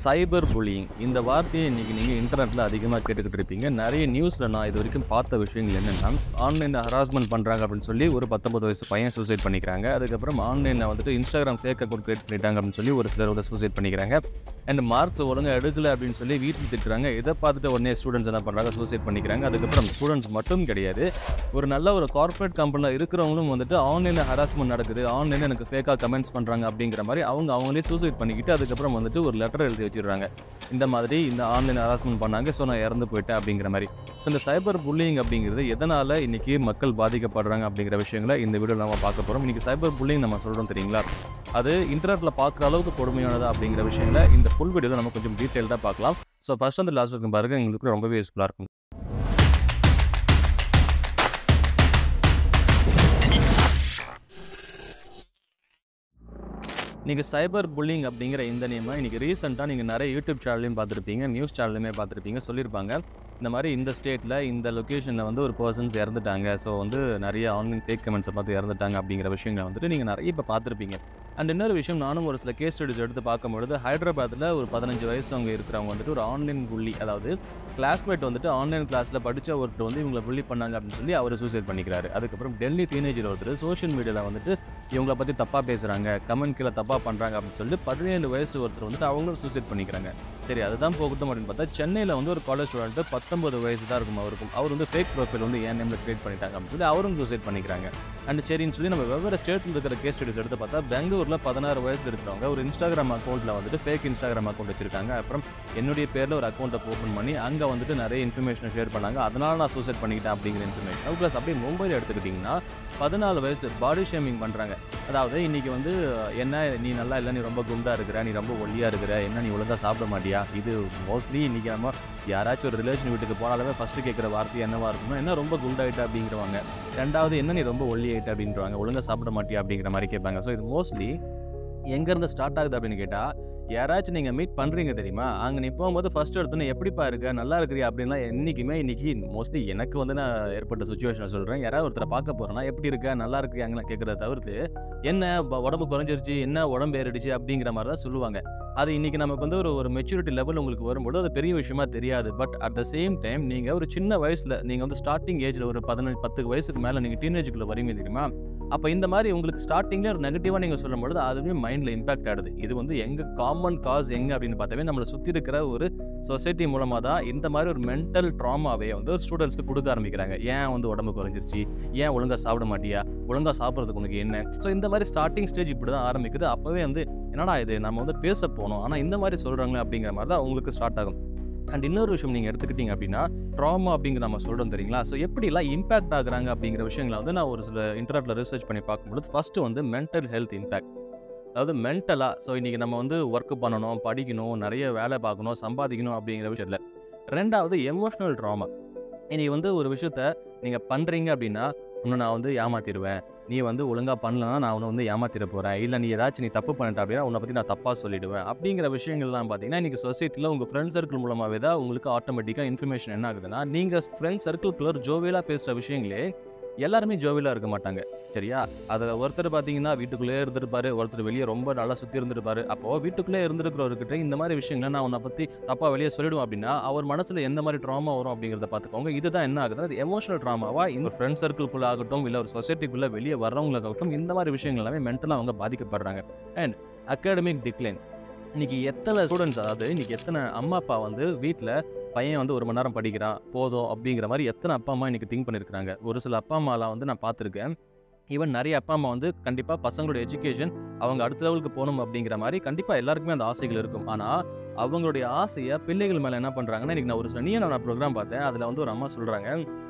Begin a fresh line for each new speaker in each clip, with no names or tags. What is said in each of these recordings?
Cyber bullying இந்த வார்த்தையை இன்னைக்கு நீங்கள் இன்டர்நெட்டில் அதிகமாக கேட்டுக்கிட்டு இருப்பீங்க நிறைய நியூஸில் நான் இது வரைக்கும் பார்த்த விஷயங்கள் என்னென்னா ஆன்லைனில் ஹராஸ்மெண்ட் பண்ணுறாங்க அப்படின்னு சொல்லி ஒரு பத்தொம்பது வயசு பையன் சூசைட் பண்ணிக்கிறாங்க அதுக்கப்புறம் ஆன்லைனில் வந்துட்டு இன்ஸ்டாகிராம் ஃபேக் அக்கௌண்ட் கிரியேட் பண்ணிட்டாங்க அப்படின்னு சொல்லி ஒரு சிலர் வந்து சூசைட் பண்ணிக்கிறாங்க அண்ட் மார்க்ஸ் ஒழுங்காக எடுக்கல அப்படின்னு சொல்லி வீட்டில் திட்டுறாங்க இதை பார்த்துட்டு உடனே ஸ்டூடெண்ட்ஸ் என்ன பண்ணுறாங்க சூசைட் பண்ணிக்கிறாங்க அதுக்கப்புறம் ஸ்டூடெண்ட்ஸ் மட்டும் கிடையாது ஒரு நல்ல ஒரு கார்ப்பரேட் கம்பெனியில் இருக்கிறவங்களும் வந்துட்டு ஆன்லைனில் ஹராஸ்மெண்ட் நடக்குது ஆன்லைனில் எனக்கு ஃபேக்காக கமெண்ட்ஸ் பண்ணுறாங்க அப்படிங்கிற மாதிரி அவங்க அவங்களே சூசைட் பண்ணிக்கிட்டு அதுக்கப்புறம் வந்துட்டு ஒரு லெட்டர் எழுதி வச்சிடுறாங்க இந்த மாதிரி இந்த ஆன்லைன் ஹராஸ்மெண்ட் பண்ணாங்க ஸோ நான் இறந்து போயிட்டேன் அப்படிங்கிற மாதிரி ஸோ இந்த சைபர் புல்லிங் அப்படிங்கிறது எதனால் இன்றைக்கி மக்கள் பாதிக்கப்படுறாங்க அப்படிங்கிற விஷயங்களை இந்த வீடியோ நம்ம பார்க்க போகிறோம் இன்றைக்கி சைபர் புல்லிங் நம்ம சொல்கிறோம் தெரியுங்களா அது இன்டர்நெட்டில் பார்க்குற அளவுக்கு கொடுமையானதா அப்படிங்கிற விஷயங்களை இந்த ஃபுல் வீடியோவில் நம்ம கொஞ்சம் டீட்டெயில்டாக பார்க்கலாம் ஸோ ஃபர்ஸ்ட் அந்த லாஸ்ட் இருக்கும் பாருங்க எங்களுக்கு ரொம்பவே யூஸ்ஃபுல்லாக இருக்கும் நீங்கள் சைபர் புல்லிங் அப்படிங்கிற இந்த நேமை இன்றைக்கி ரீசெண்டாக நீங்கள் நிறைய யூடியூப் சேனல்லையும் பார்த்துருப்பீங்க நியூஸ் சேனல்லையுமே பார்த்துருப்பீங்க சொல்லியிருப்பாங்க இந்த மாதிரி இந்த ஸ்டேட்டில் இந்த லொக்கேஷனில் வந்து ஒரு பர்சன்ஸ் இறந்துட்டாங்க ஸோ வந்து நிறைய ஆன்லைன் ஃபேக் கமெண்ட்ஸை பார்த்து இறந்துட்டாங்க அப்படிங்கிற விஷயங்களை வந்துட்டு நீங்கள் நிறைய இப்போ பார்த்துருப்பீங்க அண்ட் இன்னொரு விஷயம் நானும் ஒரு சில கேஸ் ஸ்டடிஸ் எடுத்து பார்க்கும்பொழுது ஹைதராபாத்தில் ஒரு பதினஞ்சு வயசு அவங்க இருக்கிறவங்க வந்துட்டு ஒரு ஆன்லைன் புள்ளி அதாவது கிளாஸ்மேட் வந்துட்டு ஆன்லைன் கிளாஸில் படித்த ஒருத்தர் வந்து இவங்களை புள்ளி பண்ணாங்க அப்படின்னு சொல்லி அவர் சூசைட் பண்ணிக்கிறாரு அதுக்கப்புறம் டெல்லி டீனேஜர் ஒருத்தர் சோஷியல் மீடியாவில் வந்துட்டு இவங்கள பற்றி தப்பாக பேசுகிறாங்க கமெண்ட் கீழே தப்பாக பண்ணுறாங்க அப்படின்னு சொல்லி பதினேழு வயசு ஒருத்தர் வந்துட்டு அவங்களும் சூசைட் பண்ணிக்கிறாங்க சரி அதுதான் போகட்டும் அப்படின்னு பார்த்தா சென்னையில் வந்து ஒரு காலேஜ் ஸ்டூடெண்ட் பத்தொன்பது வயசு தான் இருக்கும் அவருக்கும் அவர் வந்து ஃபேக் ப்ரொஃபைல் வந்து என் நேமில் கிரியேட் பண்ணிட்டாங்க அப்படின்னு சொல்லி அவரும் சூசைட் பண்ணிக்கிறாங்க அண்ட் சரின்னு சொல்லி நம்ம வெவ்வேறு ஸ்டேட்டில் இருக்கிற கேஸ் ஸ்டடிஸ் எடுத்து பார்த்தா பெங்களூரில் பதினாறு வயசுல இருக்கிறவங்க ஒரு இன்ஸ்டாகிராம் அக்கௌண்ட்டில் வந்துட்டு ஃபேக் இன்ஸ்டாகிராம் அக்கௌண்ட் வச்சிருக்காங்க அப்புறம் என்னுடைய பேரில் ஒரு அக்கௌண்ட்டை ஓப்பன் பண்ணி அங்கே வந்துட்டு நிறைய இன்ஃபர்மேஷனை ஷேர் பண்ணாங்க அதனால நான் சூசைட் பண்ணிக்கிட்டேன் அப்படிங்கிற இன்ஃபர்மேஷன் ப்ளஸ் அப்படியே மும்பையில் எடுத்துக்கிட்டிங்கன்னா பதினாலு வயசு பாடி ஷேமிங் பண்ணுறாங்க அதாவது இன்னைக்கு வந்து என்ன நீ நல்லா இல்லை நீ ரொம்ப குண்டா இருக்கிற நீ ரொம்ப ஒல்லியா இருக்கிற என்ன நீ ஒழுங்கா சாப்பிட மாட்டியா இது மோஸ்ட்லி இன்னைக்கு நம்ம யாராச்சும் ஒரு ரிலேஷன் வீட்டுக்கு போனாலுமே ஃபர்ஸ்ட் கேட்குற வார்த்தை என்னவா இருக்கும்னா என்ன ரொம்ப குண்டாயிட்ட அப்படிங்கிறவாங்க ரெண்டாவது என்ன நீ ரொம்ப ஒல்லி ஆயிட்ட அப்படின்றவாங்க ஒழுங்கா சாப்பிட மாட்டியா அப்படிங்கிற மாதிரி கேட்பாங்க ஸோ இது மோஸ்ட்லி எங்கேருந்து ஸ்டார்ட் ஆகுது அப்படின்னு கேட்டால் யாராச்சும் நீங்கள் மீட் பண்ணுறீங்க தெரியுமா அங்கே நீ போகும்போது ஃபர்ஸ்ட் எடுத்தோன்னே எப்படிப்பா இருக்க நல்லா இருக்கிறியா அப்படின்லாம் என்றைக்குமே இன்னைக்கு மோஸ்ட்லி எனக்கு வந்து நான் ஏற்பட்ட சுச்சுவேஷனை சொல்கிறேன் யாராவது ஒருத்தரை பார்க்க போகிறேன்னா எப்படி இருக்க நல்லா இருக்கியாங்கன்னு கேட்குறத தவிர்த்து என்ன ப- உடம்பு குறைஞ்சிருச்சு என்ன உடம்பு ஏறிடுச்சு அப்படிங்கிற மாதிரி தான் சொல்லுவாங்க அது இன்னைக்கு நமக்கு வந்து ஒரு ஒரு மெச்சூரிட்டி லெவல் உங்களுக்கு வரும்போது அது பெரிய விஷயமா தெரியாது but at the same time நீங்கள் ஒரு சின்ன வயசில் நீங்கள் வந்து ஸ்டார்டிங் ஏஜில் ஒரு பதினஞ்சு பத்து வயசுக்கு மேலே நீங்கள் டீனேஜுக்குள்ளே வரீங்க தெரியுமா அப்போ இந்த மாதிரி உங்களுக்கு ஸ்டார்டிங்லேயே ஒரு நெகட்டிவாக நீங்கள் சொல்லும்பொழுது அதுவே மைண்டில் இம்பாக்ட் ஆகுது இது வந்து எங்கே காமன் காஸ் எங்கே அப்படின்னு பார்த்தாவே நம்மளை சுற்றி இருக்கிற ஒரு சொசைட்டி மூலமாக தான் இந்த மாதிரி ஒரு மென்டல் ட்ராமாவே வந்து ஒரு ஸ்டூடெண்ட்ஸ்க்கு கொடுக்க ஆரம்பிக்கிறாங்க ஏன் வந்து உடம்பு குறைஞ்சிருச்சு ஏன் ஒழுங்காக சாப்பிட மாட்டியா ஒழுங்காக சாப்பிட்றதுக்கு உனக்கு என்ன ஸோ இந்த மாதிரி ஸ்டார்டிங் ஸ்டேஜ் இப்படி தான் ஆரம்பிக்குது அப்போவே வந்து என்னடா இது நம்ம வந்து பேச போனோம் ஆனால் இந்த மாதிரி சொல்கிறாங்களே அப்படிங்கிற மாதிரி தான் உங்களுக்கு ஸ்டார்ட் ஆகும் அண்ட் இன்னொரு விஷயம் நீங்கள் எடுத்துக்கிட்டீங்க அப்படின்னா ட்ராமா அப்படிங்கிற நம்ம சொல்கிறோம் தெரியுங்களா ஸோ எப்படிலாம் இம்பாக்ட் ஆகுறாங்க அப்படிங்கிற விஷயங்களை வந்து நான் ஒரு சில இன்டர்நெட்டில் ரிசர்ச் பண்ணி பார்க்கும்போது ஃபஸ்ட்டு வந்து மென்டல் ஹெல்த் இம்பாக்ட் அதாவது மென்டலாக ஸோ இன்றைக்கி நம்ம வந்து ஒர்க் பண்ணணும் படிக்கணும் நிறைய வேலை பார்க்கணும் சம்பாதிக்கணும் அப்படிங்கிற விஷயத்தில் ரெண்டாவது எமோஷ்னல் ட்ராமா இன்றைக்கி வந்து ஒரு விஷயத்த நீங்கள் பண்ணுறீங்க அப்படின்னா உன்னை நான் வந்து ஏமாத்திடுவேன் நீ வந்து ஒழுங்காக பண்ணலன்னா நான் உன்னை வந்து ஏமாத்திட போகிறேன் இல்லை நீ ஏதாச்சும் நீ தப்பு பண்ணிட்ட அப்படின்னா உன்னை பற்றி நான் தப்பாக சொல்லிடுவேன் அப்படிங்கிற விஷயங்கள்லாம் பார்த்தீங்கன்னா இன்றைக்கி சொசைட்டியில் உங்கள் ஃப்ரெண்ட் சர்க்கிள் மூலமாகவே தான் உங்களுக்கு ஆட்டோமேட்டிக்காக இன்ஃபர்மேஷன் என்ன ஆகுதுன்னா நீங்கள் ஃப்ரெண்ட் சர்க்கிள்குள்ளே ஒரு ஜோவியலாக பேசுகிற விஷயங்களே எல்லாருமே ஜோவியலாக இருக்க மாட்டாங்க சரியா அதில் ஒருத்தர் பார்த்தீங்கன்னா வீட்டுக்குள்ளே இருந்திருப்பாரு ஒருத்தர் வெளியே ரொம்ப நல்லா சுற்றி இருந்திருப்பாரு அப்போது வீட்டுக்குள்ளே இருந்திருக்கிறவர்கிட்ட இந்த மாதிரி விஷயங்களை நான் உன்னை பற்றி தப்பாக வெளியே சொல்லிடுவேன் அப்படின்னா அவர் மனசில் எந்த மாதிரி ட்ராமா வரும் அப்படிங்கிறத பார்த்துக்கோங்க இதுதான் என்ன ஆகுதுன்னா அது எமோஷனல் ட்ராமாவா இந்த ஃப்ரெண்ட் சர்க்கிள்குள்ளே ஆகட்டும் இல்லை ஒரு சொசைட்டிக்குள்ளே வெளியே வர்றவங்களுக்காகட்டும் இந்த மாதிரி விஷயங்கள் எல்லாமே மென்டலாக அவங்க பாதிக்கப்படுறாங்க அண்ட் அகாடமிக் டிக்ளைன் இன்னைக்கு எத்தனை ஸ்டூடெண்ட்ஸ் அதாவது இன்னைக்கு எத்தனை அம்மா அப்பா வந்து வீட்டில் பையன் வந்து ஒரு மணி நேரம் படிக்கிறான் போதும் அப்படிங்கிற மாதிரி எத்தனை அப்பா அம்மா இன்னைக்கு திங்க் பண்ணியிருக்காங்க ஒரு சில அப்பா அம்மாலாம் வந்து நான் பார்த்துருக்கேன் ஈவன் நிறைய அப்பா அம்மா வந்து கண்டிப்பாக பசங்களோட எஜுகேஷன் அவங்க அடுத்த லெவலுக்கு போகணும் அப்படிங்கிற மாதிரி கண்டிப்பாக எல்லாருக்குமே அந்த ஆசைகள் இருக்கும் ஆனால் அவங்களுடைய ஆசையை பிள்ளைகள் மேலே என்ன பண்ணுறாங்கன்னா இன்னைக்கு நான் ஒரு சனியை நான் ப்ரோக்ராம் பார்த்தேன் அதில் வந்து ஒரு அம்மா சொல்கிறாங்க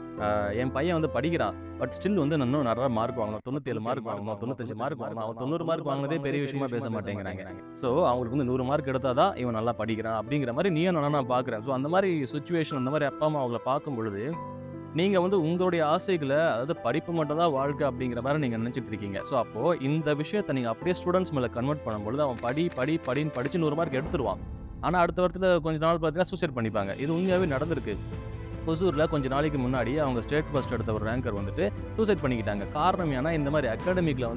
என் பையன் வந்து படிக்கிறான் பட் ஸ்டில் வந்து நான் இன்னும் நிறைய மார்க் வாங்கணும் தொண்ணூற்றி ஏழு மார்க் வாங்கணும் தொண்ணூத்தஞ்சு மார்க் வாங்கணும் அவன் தொண்ணூறு மார்க் வாங்கினதே பெரிய விஷயமா பேச மாட்டேங்கிறாங்க ஸோ அவங்களுக்கு வந்து நூறு மார்க் எடுத்தால் தான் இவன் நல்லா படிக்கிறான் அப்படிங்கிற மாதிரி நீயும் நானும் நான் பார்க்குறேன் ஸோ அந்த மாதிரி சுச்சுவேஷன் அந்த மாதிரி அப்பா அம்மா அவங்கள பார்க்கும் பொழுது நீங்கள் வந்து உங்களுடைய ஆசைகளை அதாவது படிப்பு மட்டும் தான் வாழ்க்கை அப்படிங்கிற மாதிரி நீங்கள் நினச்சிட்டு இருக்கீங்க ஸோ அப்போது இந்த விஷயத்தை நீங்கள் அப்படியே ஸ்டூடெண்ட்ஸ் மேலே கன்வெர்ட் பண்ணும்பொழுது அவன் படி படி படின்னு படிச்சு நூறு மார்க் எடுத்துருவான் ஆனால் அடுத்த வருஷத்தில் கொஞ்ச நாள் பார்த்தீங்கன்னா சூசைட் பண்ணிப்பாங்க இது உண்மையாகவே நடந்திருக்கு ஒசூரில் கொஞ்ச நாளைக்கு முன்னாடி அவங்க ஸ்டேட் ஃபர்ஸ்ட் எடுத்த ஒரு ரேங்கர் வந்துட்டு சூசைட் பண்ணிக்கிட்டாங்க காரணம் ஏன்னா இந்த மாதிரி அகாடமிக்கில் வந்து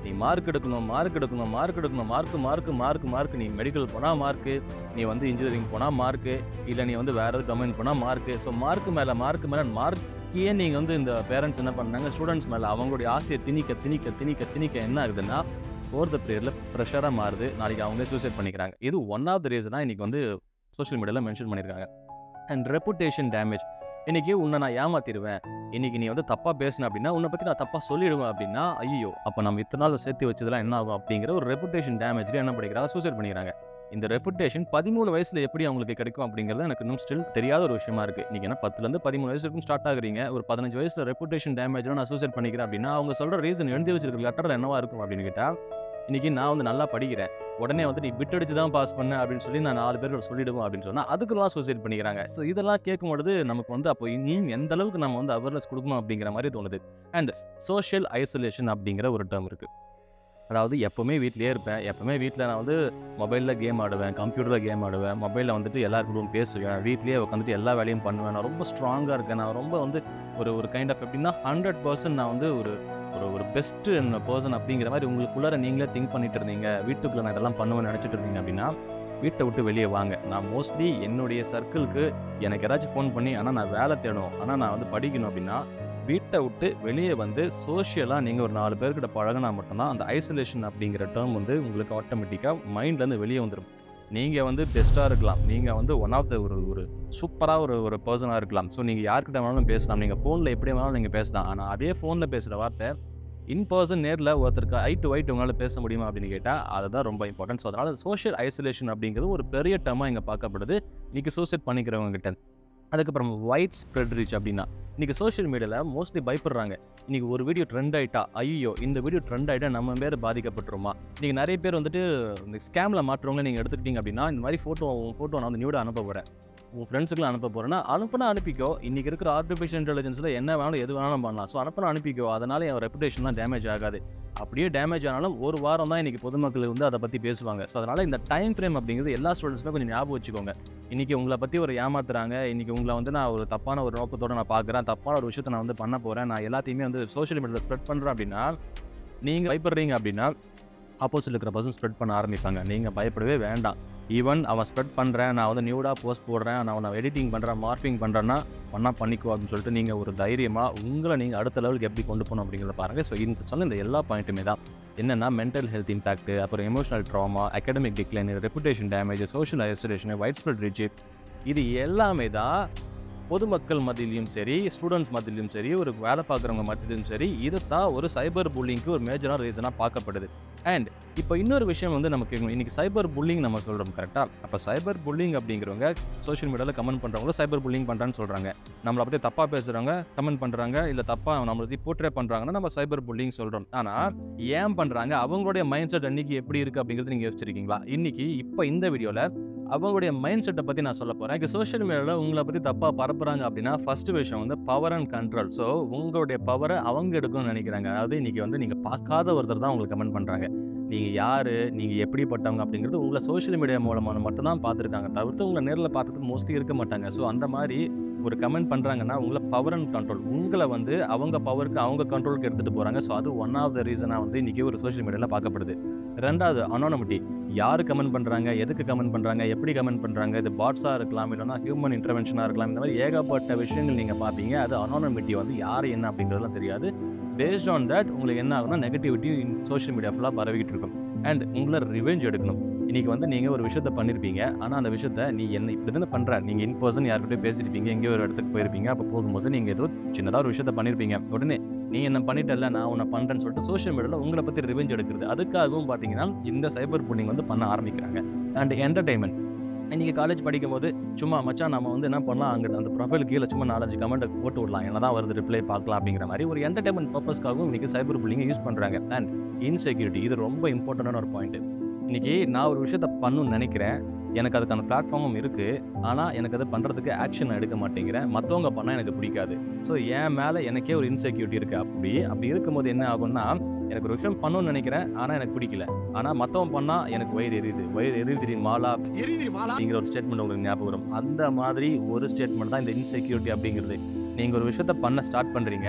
நீ மார்க் எடுக்கணும் மார்க் எடுக்கணும் மார்க் எடுக்கணும் மார்க் மார்க் மார்க் மார்க் நீ மெடிக்கல் போனால் மார்க்கு நீ வந்து இன்ஜினியரிங் போனால் மார்க்கு இல்லை நீ வந்து வேறு எதாவது டொமைன் போனால் மார்க்கு ஸோ மார்க் மேலே மார்க் மேலே மார்க்கையே நீங்கள் வந்து இந்த பேரண்ட்ஸ் என்ன பண்ணாங்க ஸ்டூடெண்ட்ஸ் மேலே அவங்களுடைய ஆசையை திணிக்க திணிக்க திணிக்க திணிக்க என்ன ஆகுதுன்னா ஃபோர்த் பீரியடில் ப்ரெஷராக மாறுது நாளைக்கு அவங்களே சூசைட் பண்ணிக்கிறாங்க இது ஒன் ஆஃப் த ரீசனாக இன்றைக்கி வந்து சோஷியல் மீடியாவில் மென்ஷன் பண்ணியிருக்காங்க அண்ட் ரெப்புடேஷன் டேமேஜ் இன்றைக்கி உன்னை நான் ஏமாத்திடுவேன் இன்னைக்கு நீ வந்து தப்பாக பேசின அப்படின்னா உன்னை பற்றி நான் தப்பாக சொல்லிடுவேன் அப்படின்னா ஐயோ அப்போ நம்ம இத்தனை நாள் சேர்த்து வச்சதெல்லாம் என்ன ஆகும் அப்படிங்கிற ஒரு ரெப்புடேஷன் டேமேஜ் என்ன பண்ணிக்கிறாங்க சூசைட் பண்ணிக்கிறாங்க இந்த ரெப்புடேஷன் பதிமூணு வயசுல எப்படி அவங்களுக்கு கிடைக்கும் அப்படிங்கிறது எனக்கு இன்னும் ஸ்டில் தெரியாத ஒரு விஷயமா இருக்கு நீங்க என்ன பத்துலேருந்து பதிமூணு வயசு வரைக்கும் ஸ்டார்ட் ஆகுறீங்க ஒரு பதினஞ்சு வயசுல ரெப்புடேஷன் டேமேஜ் நான் சூசைட் பண்ணிக்கிறேன் அப்படின்னா அவங்க சொல்ற ரீசன் எழுதி வச்சிருக்க லெட்டர் என்னவா இருக்கும் அப்படின்னு கேட்டா இன்னைக்கு நான் வந்து நல்லா படிக்கிறேன் உடனே வந்து நீ பிட் அடிச்சு தான் பாஸ் பண்ண அப்படின்னு சொல்லி நான் நாலு பேர் சொல்லிடுவோம் அப்படின்னு சொன்னா அதுக்கெல்லாம் சூசைட் பண்ணிக்கிறாங்க ஸோ இதெல்லாம் கேட்கும்பொழுது நமக்கு வந்து அப்போ இனியும் எந்த அளவுக்கு நம்ம வந்து அவேர்னஸ் கொடுக்கணும் அப்படிங்கிற மாதிரி தோணுது அண்ட் சோஷியல் ஐசோலேஷன் அப்படிங்கிற ஒரு டேர்ம் இருக்கு அதாவது எப்போவுமே வீட்லயே இருப்பேன் எப்போவுமே வீட்டில் நான் வந்து மொபைலில் கேம் ஆடுவேன் கம்ப்யூட்டரில் கேம் ஆடுவேன் மொபைலில் வந்துட்டு எல்லாருக்கூடவும் பேசுவேன் வீட்லயே உட்காந்துட்டு எல்லா வேலையும் பண்ணுவேன் நான் ரொம்ப ஸ்ட்ராங்காக இருக்கேன் நான் ரொம்ப வந்து ஒரு ஒரு கைண்ட் ஆஃப் எப்படின்னா ஹண்ட்ரட் பர்சன்ட் நான் வந்து ஒரு ஒரு ஒரு பெஸ்ட்டு பர்சன் அப்படிங்கிற மாதிரி உங்களுக்குள்ளார நீங்களே திங்க் பண்ணிட்டு இருந்தீங்க வீட்டுக்குள்ளே நான் இதெல்லாம் பண்ணுவேன்னு நினச்சிட்டு இருந்தீங்க அப்படின்னா வீட்டை விட்டு வெளியே வாங்க நான் மோஸ்ட்லி என்னுடைய சர்க்கிளுக்கு எனக்கு யாராச்சும் ஃபோன் பண்ணி ஆனால் நான் வேலை தேடணும் ஆனால் நான் வந்து படிக்கணும் அப்படின்னா வீட்டை விட்டு வெளியே வந்து சோஷியலாக நீங்கள் ஒரு நாலு பேர்கிட்ட பழகினா மட்டும்தான் அந்த ஐசோலேஷன் அப்படிங்கிற டேர்ம் வந்து உங்களுக்கு ஆட்டோமேட்டிக்காக மைண்ட்லேருந்து வெளியே வந்துடும் நீங்கள் வந்து பெஸ்ட்டாக இருக்கலாம் நீங்கள் வந்து ஒன் ஆஃப் த ஒரு ஒரு சூப்பராக ஒரு ஒரு பர்சனாக இருக்கலாம் ஸோ நீங்கள் யார்கிட்ட வேணாலும் பேசலாம் நீங்கள் ஃபோனில் எப்படி வேணாலும் நீங்கள் பேசலாம் ஆனால் அதே ஃபோனில் பேசுகிற வார்த்தை இன் பர்சன் நேரில் ஒருத்தருக்கு ஐ டு ஐட் உங்களால் பேச முடியுமா அப்படின்னு கேட்டால் அதுதான் ரொம்ப இம்பார்ட்டன்ட் ஸோ அதனால் சோஷியல் ஐசோலேஷன் அப்படிங்கிறது ஒரு பெரிய டேர்மாக இங்கே பார்க்கப்படுது இன்றைக்கி சூசைட் பண்ணிக்கிறவங்க கிட்ட அதுக்கப்புறம் ஒயிட் ஸ்ப்ரெட் ரீச் அப்படின்னா இன்றைக்கி சோஷியல் மீடியாவில் மோஸ்ட்லி பயப்படுறாங்க இன்றைக்கி ஒரு வீடியோ ட்ரெண்ட் ஆயிட்டா ஐயோ இந்த வீடியோ ட்ரெண்ட் ஆகிட்டா நம்ம பேர் பாதிக்கப்பட்டுருமா இன்றைக்கி நிறைய பேர் வந்துட்டு இந்த ஸ்கேமில் மாட்டுறவங்க நீங்கள் எடுத்துக்கிட்டீங்க அப்படின்னா இந்த மாதிரி ஃபோட்டோ ஃபோட்டோ நான் வந்து நியூடாக அனுப்ப போகிறேன் உன் ஃப்ரெண்ட்ஸுக்குலாம் அனுப்ப போகிறேன்னா அனுப்புனா அனுப்பிக்கோ இன்றைக்கி இருக்கிற ஆர்டிஃபிஷியல் இன்டெலிஜென்ஸில் என்ன வேணாலும் எது வேணாலும் பண்ணலாம் ஸோ அனுப்புனா அனுப்பிக்கோ அதனால் என் ரெப்புடேஷன்லாம் டேமேஜ் ஆகாது அப்படியே டேமேஜ் ஆனாலும் ஒரு வாரம் தான் இன்றைக்கி பொதுமக்கள் வந்து அதை பற்றி பேசுவாங்க ஸோ அதனால் இந்த டைம் ஃப்ரேம் அப்படிங்கிறது எல்லா ஸ்டூடெண்ட்ஸுமே கொஞ்சம் ஞாபகம் வச்சுக்கோங்க இன்றைக்கி உங்களை பற்றி ஒரு ஏமாத்துறாங்க இன்றைக்கி உங்களை வந்து நான் ஒரு தப்பான ஒரு நோக்கத்தோடு நான் பார்க்குறேன் தப்பான ஒரு விஷயத்தை நான் வந்து பண்ண போகிறேன் நான் எல்லாத்தையுமே வந்து சோஷியல் மீடியாவில் ஸ்ப்ரெட் பண்ணுறேன் அப்படின்னா நீங்கள் பயப்படுறீங்க அப்படின்னா ஆப்போசிட் இருக்கிற பர்சன் ஸ்ப்ரெட் பண்ண ஆரம்பிப்பாங்க நீங்கள் பயப்படவே வேண்டாம் ஈவன் அவன் ஸ்ப்ரெட் பண்ணுறேன் நான் வந்து நியூடாக போஸ்ட் போடுறேன் நான் நான் எடிட்டிங் பண்ணுறேன் மார்ஃபிங் பண்ணுறேன்னா பண்ணால் பண்ணிக்கோ அப்படின்னு சொல்லிட்டு நீங்கள் ஒரு தைரியமாக உங்களை நீங்கள் அடுத்த லெவலுக்கு எப்படி கொண்டு போகணும் அப்படிங்கிறத பாருங்கள் ஸோ இந்த சொன்ன இந்த எல்லா பாயிண்ட்டுமே தான் என்னென்னா மென்டல் ஹெல்த் இம்பாக்ட் அப்புறம் emotional trauma academic decline reputation damage social isolation widespread reach இது எல்லாமே தான் பொதுமக்கள் மத்தியிலையும் சரி ஸ்டூடெண்ட்ஸ் மத்தியிலையும் சரி ஒரு வேலை பார்க்குறவங்க மத்தியிலையும் சரி இது தான் ஒரு சைபர் புல்லிங்க்கு ஒரு மேஜரான ரீசனாக பார்க்கப்படுது அண்ட் இப்போ இன்னொரு விஷயம் வந்து நமக்கு கேட்கணும் இன்றைக்கி சைபர் புல்லிங் நம்ம சொல்கிறோம் கரெக்டாக அப்போ சைபர் புல்லிங் அப்படிங்கிறவங்க சோஷியல் மீடியாவில் கமெண்ட் பண்ணுறவங்கள சைபர் புல்லிங் பண்ணுறான்னு சொல்கிறாங்க நம்மளை பற்றி தப்பாக பேசுகிறவங்க கமெண்ட் பண்ணுறாங்க இல்லை தப்பாக நம்மளை பற்றி போர்ட்ரே பண்ணுறாங்கன்னா நம்ம சைபர் புல்லிங் சொல்கிறோம் ஆனால் ஏன் பண்ணுறாங்க அவங்களுடைய மைண்ட் செட் அன்றைக்கி எப்படி இருக்குது அப்படிங்கிறது நீங்கள் யோசிச்சிருக்கீங்களா இன்றைக்கி இப்போ இந்த வீடியோவில் அவங்களுடைய மைண்ட் செட்டை பற்றி நான் சொல்ல போகிறேன் இப்போ சோஷியல் மீடியாவில் உங்களை பற்றி தப்பாக பரப்புறாங்க அப்படின்னா ஃபர்ஸ்ட் விஷயம் வந்து பவர் அண்ட் கண்ட்ரோல் ஸோ உங்களுடைய பவரை அவங்க எடுக்கணும்னு நினைக்கிறாங்க அதாவது இன்றைக்கி வந்து நீங்கள் பார்க்காத ஒருத்தர் தான் உங்களுக்கு கமெண்ட் பண்ணுறாங்க நீங்கள் யார் நீங்கள் எப்படிப்பட்டவங்க அப்படிங்கிறது உங்களை சோஷியல் மீடியா மூலமாக மட்டும்தான் பார்த்துருக்காங்க தவிர்த்து உங்களை நேரில் பார்த்தது மோஸ்ட்லி இருக்க மாட்டாங்க ஸோ அந்த மாதிரி ஒரு கமெண்ட் பண்ணுறாங்கன்னா உங்களை பவர் அண்ட் கண்ட்ரோல் உங்களை வந்து அவங்க பவருக்கு அவங்க கண்ட்ரோலுக்கு எடுத்துகிட்டு போகிறாங்க ஸோ அது ஒன் ஆஃப் த ரீசனாக வந்து இன்றைக்கி ஒரு சோஷியல் மீடியாவில் பார்க்கப்படுது ரெண்டாவது அனானமிட்டி யார் கமெண்ட் பண்ணுறாங்க எதுக்கு கமெண்ட் பண்ணுறாங்க எப்படி கமெண்ட் பண்ணுறாங்க இது பாட்ஸாக இருக்கலாம் இல்லைனா ஹியூமன் இன்டர்வென்ஷனாக இருக்கலாம் இந்த மாதிரி ஏகப்பட்ட விஷயங்கள் நீங்கள் பார்ப்பீங்க அது அனானமிட்டி வந்து யார் என்ன அப்படிங்கிறதுலாம் தெரியாது பேஸ்ட் ஆன் தட் உங்களுக்கு என்ன ஆகும்னா நெகட்டிவிட்டி சோஷியல் மீடியா ஃபுல்லாக பரவிக்கிட்டு இருக்கும் அண்ட் உங்களை ரிவெஞ்ச் எடுக்கணும் இன்றைக்கி வந்து நீங்கள் ஒரு விஷயத்த பண்ணியிருப்பீங்க ஆனால் அந்த விஷயத்த நீ என்ன இப்படி தானே பண்ணுற நீங்கள் இன் பர்சன் யார்கிட்டயும் பேசியிருப்பீங்க எங்கேயோ ஒரு இடத்துக்கு போயிருப்பீங்க அப்போ போகும்போது நீங்கள் ஏதோ சின்னதாக ஒரு விஷயத்த பண்ணியிருப்பீங்க உடனே நீ என்ன பண்ணிட்டல நான் உன்னை பண்ணுறேன்னு சொல்லிட்டு சோஷியல் மீடியாவில் உங்களை பற்றி ரிவெஞ்ச் எடுக்கிறது அதுக்காகவும் பார்த்தீங்கன்னா இந்த சைபர் புல்லிங் வந்து பண்ண ஆரம்பிக்கிறாங்க அண்ட் என்டர்டைன்மெண்ட் இன்றைக்கி காலேஜ் படிக்கும் போது சும்மா மச்சான் நம்ம வந்து என்ன பண்ணலாம் அங்கே அந்த ப்ரொஃபைல் கீழே சும்மா நாலஞ்சு கமெண்ட் போட்டு விடலாம் என்ன தான் வருது ரிப்ளை பார்க்கலாம் அப்படிங்கிற மாதிரி ஒரு என்டர்டைன்மெண்ட் பர்பஸ்க்காகவும் இன்றைக்கி சைபர் புல்லிங்கை யூஸ் பண்ணுறாங்க அண்ட் இன்செக்யூரிட்டி இது ரொம்ப இம்பார்ட்டண்டான ஒரு பாயிண்ட் இன்றைக்கி நான் ஒரு விஷயத்த பண்ணணும்னு நினைக்கிறேன் எனக்கு அதுக்கான பிளாட்ஃபார்மும் இருக்குது ஆனால் எனக்கு அதை பண்ணுறதுக்கு ஆக்ஷன் எடுக்க மாட்டேங்கிறேன் மற்றவங்க பண்ணால் எனக்கு பிடிக்காது ஸோ என் மேலே எனக்கே ஒரு இன்செக்யூரிட்டி இருக்குது அப்படி அப்படி இருக்கும்போது என்ன ஆகும்னா எனக்கு ஒரு விஷயம் பண்ணணும்னு நினைக்கிறேன் ஆனால் எனக்கு பிடிக்கல ஆனால் மற்றவன் பண்ணால் எனக்கு வயிறு எரியுது வயிறு எரியுது தெரியும் மாலா அப்படிங்கிற ஒரு ஸ்டேட்மெண்ட் உங்களுக்கு ஞாபகம் வரும் அந்த மாதிரி ஒரு ஸ்டேட்மெண்ட் தான் இந்த இன்செக்யூரிட்டி அப்படிங்கிறது நீங்கள் ஒரு விஷயத்த பண்ண ஸ்டார்ட் பண்ணுறீங்க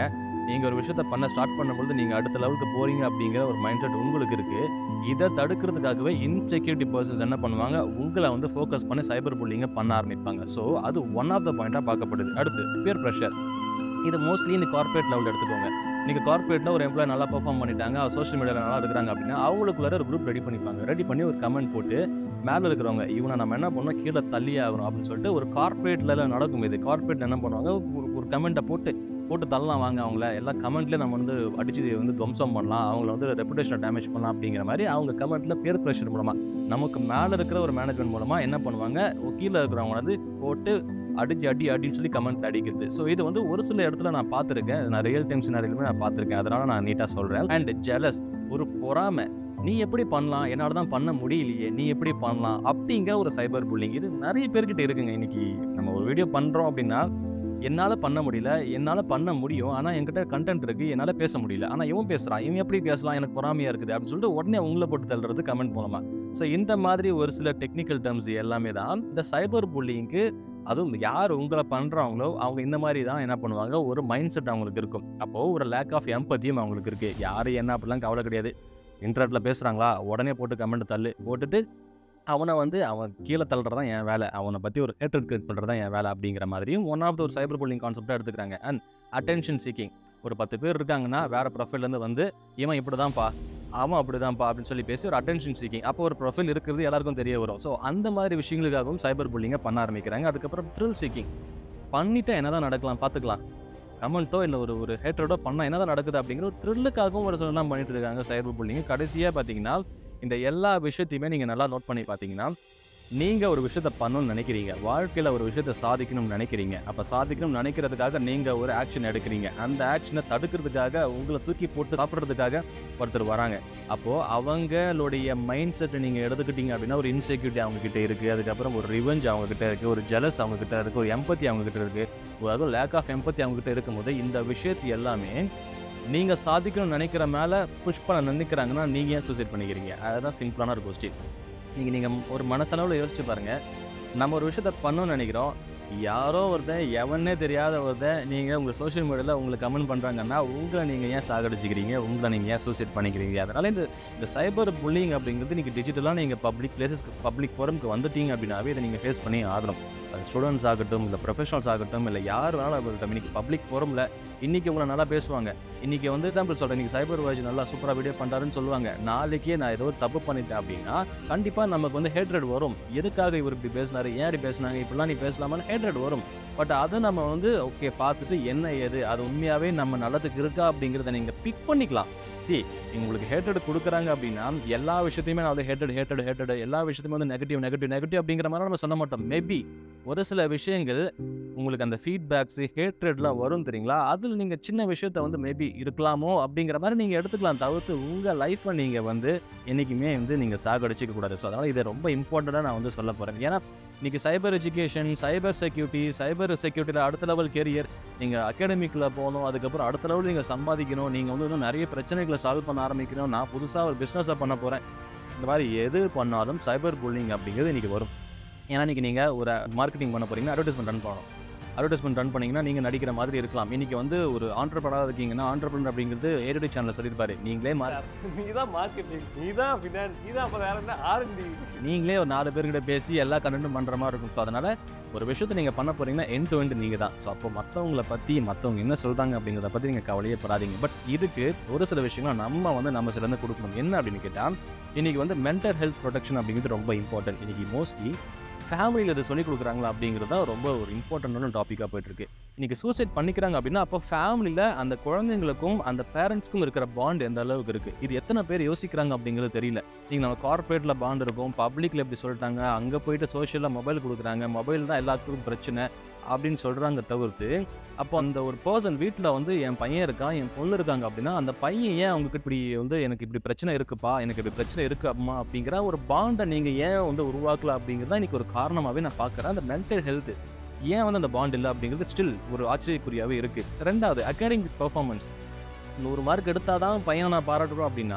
நீங்கள் ஒரு விஷயத்த பண்ண ஸ்டார்ட் பண்ணும்பொழுது நீங்கள் அடுத்த லெவலுக்கு போகிறீங்க அப்படிங்கிற ஒரு மைண்ட் செட் உங்களுக்கு இருக்குது இதை தடுக்கிறதுக்காகவே இன்செக்யூரிட்டி பர்சன்ஸ் என்ன பண்ணுவாங்க உங்களை வந்து ஃபோக்கஸ் பண்ணி சைபர் புல்லிங்கை பண்ண ஆரம்பிப்பாங்க ஸோ அது ஒன் ஆஃப் த பாயிண்ட்டாக பார்க்கப்படுது அடுத்து பியர் ப்ரெஷர் இது மோஸ்ட்லி இந்த கார்ப்பரேட் லெவலில் எடுத்துக்கோங்க நீங்கள் கார்ப்பரேட்டில் ஒரு எம்ப்ளாய் நல்லா பெர்ஃபார்ம் பண்ணிட்டாங்க சோஷியல் மீடியாவில் நல்லா இருக்கிறாங்க அப்படின்னா அவங்களுக்குள்ளார ஒரு குரூப் ரெடி பண்ணிப்பாங்க ரெடி பண்ணி ஒரு கமெண்ட் போட்டு மேலே இருக்கிறவங்க இவனை நம்ம என்ன பண்ணோம் கீழே தள்ளியே ஆகணும் அப்படின்னு சொல்லிட்டு ஒரு கார்ப்பரேட்டில் நடக்கும் இது கார்ப்பரேட் என்ன பண்ணுவாங்க ஒரு ஒரு கமெண்ட்டை போட்டு போட்டு தள்ளலாம் வாங்க அவங்கள எல்லா கமெண்ட்லேயும் நம்ம வந்து அடிச்சு வந்து துவம்சம் பண்ணலாம் அவங்கள வந்து ரெப்புடேஷனை டேமேஜ் பண்ணலாம் அப்படிங்கிற மாதிரி அவங்க கமெண்ட்டில் பேர் ப்ரெஷர் மூலமாக நமக்கு மேலே இருக்கிற ஒரு மேனேஜ்மெண்ட் மூலமாக என்ன பண்ணுவாங்க கீழே இருக்கிறவங்க வந்து போட்டு அடிச்சு அடி அடின்னு சொல்லி கமெண்ட் அடிக்கிறது ஸோ இது வந்து ஒரு சில இடத்துல நான் பார்த்துருக்கேன் நான் ரியல் டைம் சினாரிலுமே நான் பார்த்துருக்கேன் அதனால நான் நீட்டாக சொல்கிறேன் அண்ட் ஜெலஸ் ஒரு பொறாமை நீ எப்படி பண்ணலாம் என்னால் தான் பண்ண முடியலையே நீ எப்படி பண்ணலாம் அப்படிங்கிற ஒரு சைபர் புல்லிங் இது நிறைய பேர்கிட்ட இருக்குங்க இன்னைக்கு நம்ம ஒரு வீடியோ பண்ணுறோம் அப்படின்னா என்னால் பண்ண முடியல என்னால் பண்ண முடியும் ஆனால் என்கிட்ட கண்டென்ட் இருக்குது என்னால் பேச முடியல ஆனால் இவன் பேசுகிறான் இவன் எப்படி பேசலாம் எனக்கு பொறாமையாக இருக்குது அப்படின்னு சொல்லிட்டு உடனே உங்களை போட்டு தள்ளுறது கமெண்ட் மூலமாக ஸோ இந்த மாதிரி ஒரு சில டெக்னிக்கல் டேர்ம்ஸ் எல்லாமே தான் இந்த சைபர் புல்லிங்க்கு அதுவும் யார் உங்களை பண்ணுறாங்களோ அவங்க இந்த மாதிரி தான் என்ன பண்ணுவாங்க ஒரு மைண்ட் செட் அவங்களுக்கு இருக்கும் அப்போது ஒரு லேக் ஆஃப் எம்பத்தியும் அவங்களுக்கு இருக்குது யார் என்ன அப்படிலாம் கவலை கிடையாது இன்டர்நெட்டில் பேசுகிறாங்களா உடனே போட்டு கமெண்ட் தள்ளு போட்டுட்டு அவனை வந்து அவன் கீழே தள்ளுறது தான் என் வேலை அவனை பற்றி ஒரு ஹேட்டர் கிரியேட் பண்ணுறது தான் என் வேலை அப்படிங்கிற மாதிரியும் ஒன் ஆஃப் த ஒரு சைபர் புல்லிங் கான்செப்டாக எடுத்துக்கிறாங்க அண்ட் அட்டென்ஷன் சீக்கிங் ஒரு பத்து பேர் இருக்காங்கன்னா வேறு ப்ரொஃபைல்லேருந்து வந்து இவன் இப்படி தான்ப்பா அவன் அப்படி தான்ப்பா அப்படின்னு சொல்லி பேசி ஒரு அட்டென்ஷன் சீக்கிங் அப்போ ஒரு ப்ரொஃபைல் இருக்கிறது எல்லாருக்கும் தெரிய வரும் ஸோ அந்த மாதிரி விஷயங்களுக்காகவும் சைபர் புல்லிங்கை பண்ண ஆரம்பிக்கிறாங்க அதுக்கப்புறம் த்ரில் சீக்கிங் பண்ணிட்டா என்னதான் நடக்கலாம் பார்த்துக்கலாம் கமெண்ட்டோ இல்லை ஒரு ஒரு ஹேட்டரோட பண்ணால் என்னதான் நடக்குது அப்படிங்கிற ஒரு த்ரில்லுக்காகவும் ஒரு சிலர்லாம் பண்ணிட்டு இருக்காங்க சைபர் புல்லிங்க கடைசியாக பார்த்தீங்கன்னா இந்த எல்லா விஷயத்தையுமே நீங்கள் நல்லா நோட் பண்ணி பார்த்தீங்கன்னா நீங்கள் ஒரு விஷயத்த பண்ணணும்னு நினைக்கிறீங்க வாழ்க்கையில் ஒரு விஷயத்த சாதிக்கணும்னு நினைக்கிறீங்க அப்போ சாதிக்கணும்னு நினைக்கிறதுக்காக நீங்கள் ஒரு ஆக்ஷன் எடுக்கிறீங்க அந்த ஆக்ஷனை தடுக்கிறதுக்காக உங்களை தூக்கி போட்டு சாப்பிட்றதுக்காக ஒருத்தர் வராங்க அப்போது அவங்களுடைய மைண்ட் செட்டை நீங்கள் எடுத்துக்கிட்டீங்க அப்படின்னா ஒரு இன்செக்யூரிட்டி அவங்கக்கிட்ட இருக்குது அதுக்கப்புறம் ஒரு ரிவெஞ்ச் அவங்கக்கிட்ட இருக்குது ஒரு ஜெலஸ் அவங்கக்கிட்ட இருக்குது ஒரு எம்பத்தி அவங்கக்கிட்ட இருக்குது அதுவும் லேக் ஆஃப் எம்பத்தி அவங்கக்கிட்ட இருக்கும்போது இந்த விஷயத்து எல்லாமே நீங்கள் சாதிக்கணும்னு நினைக்கிற மேலே புஷ் பண்ண நினைக்கிறாங்கன்னா நீங்கள் ஏன் சூசைட் பண்ணிக்கிறீங்க அதுதான் சிம்பிளான ஒரு கொஸ்டின் நீங்கள் நீங்கள் ஒரு மனசளவில் யோசிச்சு பாருங்கள் நம்ம ஒரு விஷயத்த பண்ணணும்னு நினைக்கிறோம் யாரோ ஒருத்தன் எவனே தெரியாத ஒருத்தன் நீங்கள் உங்கள் சோஷியல் மீடியாவில் உங்களுக்கு கமெண்ட் பண்ணுறாங்கன்னா உங்களை நீங்கள் ஏன் சாகடிச்சிக்கிறீங்க உங்களை நீங்கள் ஏன் சூசைட் பண்ணிக்கிறீங்க அதனால் இந்த இந்த சைபர் புல்லிங் அப்படிங்கிறது நீங்கள் டிஜிட்டலாக நீங்கள் பப்ளிக் பிளேசஸ்க்கு பப்ளிக் ஃபோரம்க்கு வந்துட்டீங்க அப்படின்னாவே இதை நீங்கள் ஃபேஸ் பண்ணி ஆகணும் அது ஸ்டூடெண்ட்ஸ் ஆகட்டும் இல்லை ப்ரொஃபஷனல்ஸ் ஆகட்டும் இல்லை யார் வேணாலும் இருக்கட்டும் இன்னைக்கு பப்ளிக் ஃபோரமில் இன்றைக்கி உங்களை நல்லா பேசுவாங்க இன்றைக்கி வந்து எக்ஸாம்பிள் சொல்கிறேன் இன்றைக்கி சைபர் வாஜ் நல்லா சூப்பராக வீடியோ பண்ணுறாருன்னு சொல்லுவாங்க நாளைக்கே நான் ஏதோ ஒரு தப்பு பண்ணிட்டேன் அப்படின்னா கண்டிப்பாக நமக்கு வந்து ஹேட்ரட் வரும் எதுக்காக இவர் இப்படி பேசினாரு ஏன் இப்படி பேசினாங்க இப்படிலாம் நீ பேசலாமான்னு ஹேட்ரட் வரும் பட் அதை நம்ம வந்து ஓகே பார்த்துட்டு என்ன ஏது அது உண்மையாகவே நம்ம நல்லதுக்கு இருக்கா அப்படிங்கிறத நீங்கள் பிக் பண்ணிக்கலாம் சி உங்களுக்கு ஹேட்டட் கொடுக்குறாங்க அப்படின்னா எல்லா விஷயத்தையுமே நான் வந்து ஹேட்டட் ஹேட்டட் ஹேட்டட் எல்லா விஷயத்தையுமே வந்து நெகட்டிவ் நெகட்டிவ் நெகட்டிவ் அப்படிங்கிற மாதிரி நம்ம சொல்ல மாட்டோம் மேபி ஒரு சில விஷயங்கள் உங்களுக்கு அந்த ஃபீட்பேக்ஸு ஹேட்ரட்லாம் வரும் தெரியுங்களா அதில் நீங்கள் சின்ன விஷயத்த வந்து மேபி இருக்கலாமோ அப்படிங்கிற மாதிரி நீங்கள் எடுத்துக்கலாம் தவிர்த்து உங்கள் லைஃப்பை நீங்கள் வந்து என்றைக்குமே வந்து நீங்கள் சாகடிச்சிக்க கூடாது ஸோ அதனால் இதை ரொம்ப இம்பார்ட்டண்ட்டாக நான் வந்து சொல்ல போகிறேன் ஏன்னா இன்றைக்கி சைபர் எஜுகேஷன் சைபர் செக்யூரிட்டி சைபர் செக்யூரிட்டியில் அடுத்த லெவல் கெரியர் நீங்கள் அகாடமிக்கில் போகணும் அதுக்கப்புறம் அடுத்த லெவல் நீங்கள் சம்பாதிக்கணும் நீங்கள் வந்து இன்னும் நிறைய பிரச்சனைகளை சால்வ் பண்ண ஆரம்பிக்கணும் நான் புதுசாக ஒரு பிஸ்னஸை பண்ண போகிறேன் இந்த மாதிரி எது பண்ணாலும் சைபர் புல்லிங் அப்படிங்கிறது இன்றைக்கி வரும் ஏன்னா இன்றைக்கி நீங்கள் ஒரு மார்க்கெட்டிங் பண்ண போகிறீங்கன்னா அட்வர்டைஸ்மெண்ட் ரன் பண்ணணும் அட்வர்டைஸ்மெண்ட் ரன் பண்ணீங்கன்னா நீங்கள் நடிக்கிற மாதிரி இருக்கலாம் இன்றைக்கி வந்து ஒரு ஆண்டர்பனாக இருக்கீங்கன்னா ஆண்டர்பனர் அப்படிங்கிறது ஏடிடி சேனலில் சொல்லியிருப்பாரு நீங்களே மா
நீ தான் மார்க்கெட்டிங் நீ தான் ஃபினான்ஸ் நீ தான் அப்போ வேற என்ன ஆர்என்டி
நீங்களே ஒரு நாலு பேர்கிட்ட பேசி எல்லா கண்டென்ட்டும் பண்ணுற மாதிரி இருக்கும் ஸோ அதனால் ஒரு விஷயத்தை நீங்கள் பண்ண போகிறீங்கன்னா என் டு எண்ட் நீங்கள் தான் ஸோ அப்போ மற்றவங்கள பற்றி மற்றவங்க என்ன சொல்கிறாங்க அப்படிங்கிறத பற்றி நீங்கள் கவலையே படாதீங்க பட் இதுக்கு ஒரு சில விஷயங்களை நம்ம வந்து நம்ம சிலந்து கொடுக்கணும் என்ன அப்படின்னு கேட்டால் இன்றைக்கி வந்து மென்டல் ஹெல்த் ப்ரொடெக்ஷன் அப்படிங்கிறது ரொம்ப இம்பார்ட்டன்ட் இன்றைக்கி மோஸ்ட்லி ஃபேமிலியில் இதை சொல்லிக் கொடுக்குறாங்களா அப்படிங்கிறது தான் ரொம்ப ஒரு இம்பார்ட்டண்டான டாப்பிக்காக போயிட்டுருக்கு இன்றைக்கி சூசைட் பண்ணிக்கிறாங்க அப்படின்னா அப்போ ஃபேமிலியில் அந்த குழந்தைங்களுக்கும் அந்த பேரண்ட்ஸ்க்கும் இருக்கிற பாண்ட் எந்த அளவுக்கு இருக்குது இது எத்தனை பேர் யோசிக்கிறாங்க அப்படிங்கிறது தெரியல நீங்கள் நம்ம கார்ப்பரேட்டில் பாண்ட் இருக்கும் பப்ளிக்கில் எப்படி சொல்லிட்டாங்க அங்கே போயிட்டு சோஷியலாக மொபைல் கொடுக்குறாங்க மொபைல் தான் எல்லாத்துக்கும் பிரச்சனை அப்படின்னு சொல்கிறாங்க தவிர்த்து அப்போ அந்த ஒரு பர்சன் வீட்டில் வந்து என் பையன் இருக்கான் என் பொண்ணு இருக்காங்க அப்படின்னா அந்த பையன் ஏன் அவங்களுக்கு இப்படி வந்து எனக்கு இப்படி பிரச்சனை இருக்குப்பா எனக்கு இப்படி பிரச்சனை இருக்கு அம்மா அப்படிங்கிற ஒரு பாண்டை நீங்கள் ஏன் வந்து உருவாக்கல அப்படிங்கிறது தான் இன்னைக்கு ஒரு காரணமாகவே நான் பார்க்குறேன் அந்த மென்டல் ஹெல்த் ஏன் வந்து அந்த பாண்ட் இல்லை அப்படிங்கிறது ஸ்டில் ஒரு ஆச்சரியக்குறியாகவே இருக்குது ரெண்டாவது அகாடமிக் பெர்ஃபார்மன்ஸ் நூறு மார்க் எடுத்தால் தான் பையனை நான் பாராட்டுறோம் அப்படின்னா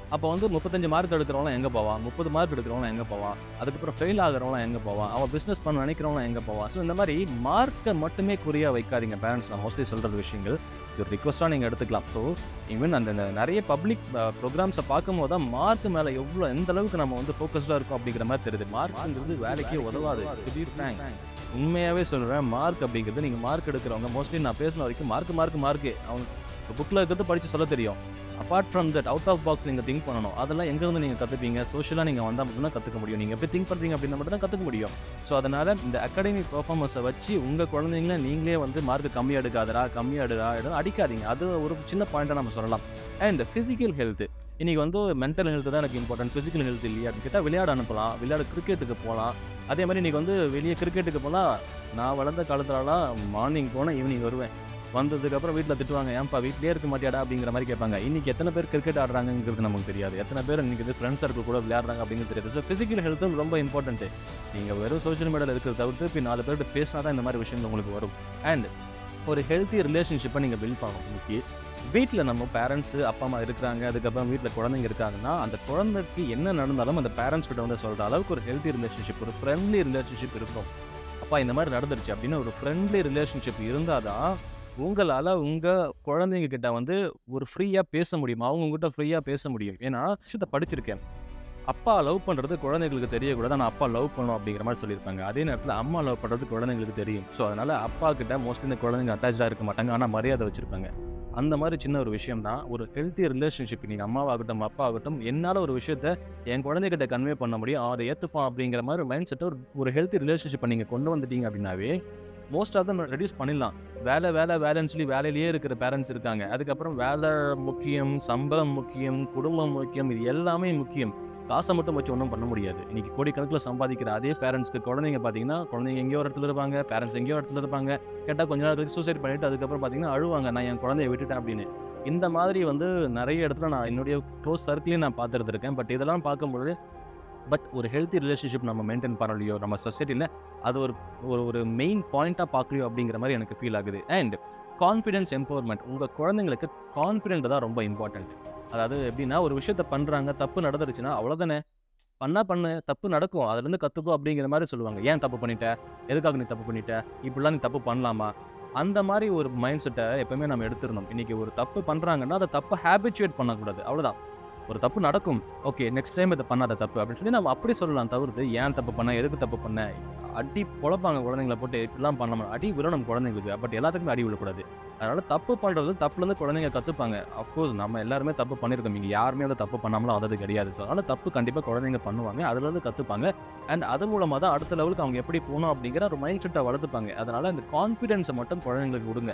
அப்போ வந்து முப்பத்தஞ்சு மார்க் எடுக்கிறவங்களாம் எங்கே போவான் முப்பது மார்க் எடுக்கிறவங்களாம் எங்கே போவான் அதுக்கப்புறம் ஃபெயில் ஆகிறவங்களாம் எங்கே போவான் அவன் பிஸ்னஸ் பண்ண நினைக்கிறவங்களாம் எங்கே போவான் ஸோ இந்த மாதிரி மார்க்கை மட்டுமே குறியாக வைக்காதீங்க பேரண்ட்ஸ் நான் மோஸ்ட்லி சொல்கிறது விஷயங்கள் இது ரிக்வஸ்ட்டாக நீங்கள் எடுத்துக்கலாம் ஸோ ஈவன் அந்த அந்த நிறைய பப்ளிக் ப்ரோக்ராம்ஸை பார்க்கும்போது தான் மார்க் மேலே எவ்வளோ எந்த அளவுக்கு நம்ம வந்து ஃபோக்கஸ்டாக இருக்கும் அப்படிங்கிற மாதிரி தெரியுது மார்க்ங்கிறது வேலைக்கே உதவாது to be frank. உண்மையாகவே சொல்கிறேன் மார்க் அப்படிங்கிறது நீங்கள் மார்க் எடுக்கிறவங்க மோஸ்ட்லி நான் பேசின வரைக்கும் மார்க் மார்க் மார்க்கு அவனுக்கு புக்கில் இருக்கிறது படித்து சொல்ல தெரியும் apart from that out of box நீங்கள் திங்க் பண்ணணும் அதெல்லாம் எங்கேருந்து நீங்கள் கற்றுப்பீங்க சோஷியலாக நீங்கள் வந்தால் மட்டும்தான் கற்றுக்க முடியும் நீங்கள் எப்படி திங்க் பண்ணுறீங்க அப்படின்னா மட்டும் தான் கற்றுக்க முடியும் ஸோ அதனால் இந்த அகாடமிக் பர்ஃபார்மன்ஸை வச்சு உங்கள் குழந்தைங்கள நீங்களே வந்து மார்க் கம்மியாக எடுக்காதடா கம்மியாக எடுடா எடுன்னு அடிக்காதீங்க அது ஒரு சின்ன பாயிண்ட்டாக நம்ம சொல்லலாம் அண்ட் ஃபிசிக்கல் ஹெல்த்து இன்றைக்கி வந்து மென்டல் ஹெல்த் தான் எனக்கு இம்பார்ட்டன்ட் ஃபிசிக்கல் ஹெல்த் இல்லையா அப்படின்னு கேட்டால் விளையாட அனுப்பலாம் விளையாட கிரிக்கெட்டுக்கு போகலாம் அதே மாதிரி இன்றைக்கி வந்து வெளியே கிரிக்கெட்டுக்கு போனால் நான் வளர்ந்த காலத்துலலாம் மார்னிங் போனால் ஈவினிங் வருவேன் வந்ததுக்கப்புறம் வீட்டில் திட்டுவாங்க ஏன்ப்பா வீட்லயே இருக்க மாட்டியாடா அப்படிங்கிற மாதிரி கேட்பாங்க இன்னைக்கு எத்தனை பேர் கிரிக்கெட் ஆடுறாங்கிறது நமக்கு தெரியாது எத்தனை பேர் இன்னைக்கு ஃப்ரெண்ட்ஸ் சர்க்கிள் கூட விளையாடுறாங்க அப்படிங்கிறது தெரியாது ஸோ ஃபிசிக்கல் ஹெல்த்தும் ரொம்ப இம்பார்ட்டன்ட்டு நீங்கள் வெறும் சோஷியல் மீடியாவில் இருக்கிறத தவிர்த்து இப்போ நாலு பேர்கிட்ட பேசினா தான் இந்த மாதிரி விஷயங்கள் உங்களுக்கு வரும் அண்ட் ஒரு ஹெல்த்தி ரிலேஷன்ஷிப்பை நீங்கள் பில்ட் பண்ணணும் இன்னைக்கு வீட்டில் நம்ம பேரண்ட்ஸு அப்பா அம்மா இருக்கிறாங்க அதுக்கப்புறம் வீட்டில் குழந்தைங்க இருக்காங்கன்னா அந்த குழந்தைக்கு என்ன நடந்தாலும் அந்த பேரண்ட்ஸ் கிட்ட வந்து சொல்கிற அளவுக்கு ஒரு ஹெல்த்தி ரிலேஷன்ஷிப் ஒரு ஃப்ரெண்ட்லி ரிலேஷன்ஷிப் இருக்கும் அப்பா இந்த மாதிரி நடந்துருச்சு அப்படின்னு ஒரு ஃப்ரெண்ட்லி ரிலேஷன்ஷிப் இருந்தால் தான் உங்களால் உங்கள் குழந்தைங்க கிட்ட வந்து ஒரு ஃப்ரீயாக பேச முடியும் அவங்க உங்ககிட்ட ஃப்ரீயாக பேச முடியும் ஏன்னா விஷயத்தை படிச்சிருக்கேன் அப்பா லவ் பண்ணுறது குழந்தைங்களுக்கு தெரியக்கூடாது ஆனால் அப்பா லவ் பண்ணணும் அப்படிங்கிற மாதிரி சொல்லியிருப்பாங்க அதே நேரத்தில் அம்மா லவ் பண்ணுறது குழந்தைங்களுக்கு தெரியும் ஸோ அதனால் அப்பா கிட்ட மோஸ்ட்லி இந்த குழந்தைங்க அட்டாச்சாக இருக்க மாட்டாங்க ஆனால் மரியாதை வச்சுருப்பாங்க அந்த மாதிரி சின்ன ஒரு விஷயம் தான் ஒரு ஹெல்த்தி ரிலேஷன்ஷிப் நீங்கள் அம்மாவாகட்டும் அப்பா ஆகட்டும் என்னால் ஒரு விஷயத்த என் குழந்தைகிட்ட கன்வே பண்ண முடியும் அவன் அதை ஏற்றுப்பான் அப்படிங்கிற மாதிரி ஒரு மைண்ட் செட்டை ஒரு ஒரு ஹெல்த்தி ரிலேஷன்ஷிப்பை நீங்கள் கொண்டு வந்துட்டீங்க அப்படின்னாவே மோஸ்ட் ஆஃப் தம் ரெடியூஸ் பண்ணிடலாம் வேலை வேலை வேலைன்னு சொல்லி வேலையிலேயே இருக்கிற பேரண்ட்ஸ் இருக்காங்க அதுக்கப்புறம் வேலை முக்கியம் சம்பளம் முக்கியம் குடும்பம் முக்கியம் இது எல்லாமே முக்கியம் காசை மட்டும் வச்சு ஒன்றும் பண்ண முடியாது இன்னைக்கு கோடிக்கணக்கில் சம்பாதிக்கிற அதே பேரண்ட்ஸ்க்கு குழந்தைங்க பார்த்தீங்கன்னா குழந்தைங்க எங்கேயோ ஒரு இடத்துல இருப்பாங்க பேரண்ட்ஸ் எங்கேயோ ஒரு இடத்துல இருப்பாங்க கேட்டால் கொஞ்ச நாள் கழிச்சு சூசைட் பண்ணிட்டு அதுக்கப்புறம் பார்த்தீங்கன்னா அழுவாங்க நான் என் குழந்தைய விட்டுட்டேன் அப்படின்னு இந்த மாதிரி வந்து நிறைய இடத்துல நான் என்னுடைய க்ளோஸ் சர்க்கிளையும் நான் பார்த்துட்டு இருக்கேன் பட் இதெல்லாம் பார்க்கும்பொழுது பட் ஒரு ஹெல்த்தி ரிலேஷன்ஷிப் நம்ம மெயின்டைன் பண்ணலையோ நம்ம சொசைட்டியில் அது ஒரு ஒரு ஒரு மெயின் பாயிண்ட்டாக பார்க்கலையோ அப்படிங்கிற மாதிரி எனக்கு ஃபீல் ஆகுது அண்ட் கான்ஃபிடென்ஸ் எம்பவர்மெண்ட் உங்கள் குழந்தைங்களுக்கு கான்ஃபிடென்ட் தான் ரொம்ப இம்பார்ட்டண்ட் அதாவது எப்படின்னா ஒரு விஷயத்த பண்ணுறாங்க தப்பு நடந்துருச்சுன்னா அவ்வளோதானே பண்ணா பண்ணு தப்பு நடக்கும் அதுலேருந்து கற்றுக்கோ அப்படிங்கிற மாதிரி சொல்லுவாங்க ஏன் தப்பு பண்ணிட்ட எதுக்காக நீ தப்பு பண்ணிட்ட இப்படிலாம் நீ தப்பு பண்ணலாமா அந்த மாதிரி ஒரு மைண்ட் செட்டை எப்பவுமே நம்ம எடுத்துருந்தோம் இன்னைக்கு ஒரு தப்பு பண்ணுறாங்கன்னா அதை தப்பு ஹேபிச்சுவேட் பண்ணக்கூடாது அவ்வளோதான் ஒரு தப்பு நடக்கும் ஓகே நெக்ஸ்ட் டைம் இதை பண்ணாத தப்பு அப்படின்னு சொல்லி நம்ம அப்படி சொல்லலாம் தவிர்த்து ஏன் தப்பு பண்ண எதுக்கு தப்பு பண்ண அடி பொழப்பாங்க குழந்தைங்களை போட்டு இப்படிலாம் பண்ண முடியும் அடி விழணும் குழந்தைங்களுக்கு பட் எல்லாத்துக்குமே அடி விழக்கூடாது அதனால தப்பு பண்ணுறது தப்புலேருந்து குழந்தைங்க கற்றுப்பாங்க அஃப்கோர்ஸ் நம்ம எல்லாருமே தப்பு பண்ணியிருக்கோம் இங்கே யாருமே அதை தப்பு பண்ணாமலும் வந்தது கிடையாது ஸோ அதனால் தப்பு கண்டிப்பாக குழந்தைங்க பண்ணுவாங்க அதுலேருந்து கற்றுப்பாங்க அண்ட் அது மூலமாக தான் அடுத்த லெவலுக்கு அவங்க எப்படி போகணும் அப்படிங்கிற ஒரு மைண்ட் செட்டை வளர்த்துப்பாங்க அதனால் இந்த கான்ஃபிடென்ஸை மட்டும் குழந்தைங்களுக்கு கொடுங்க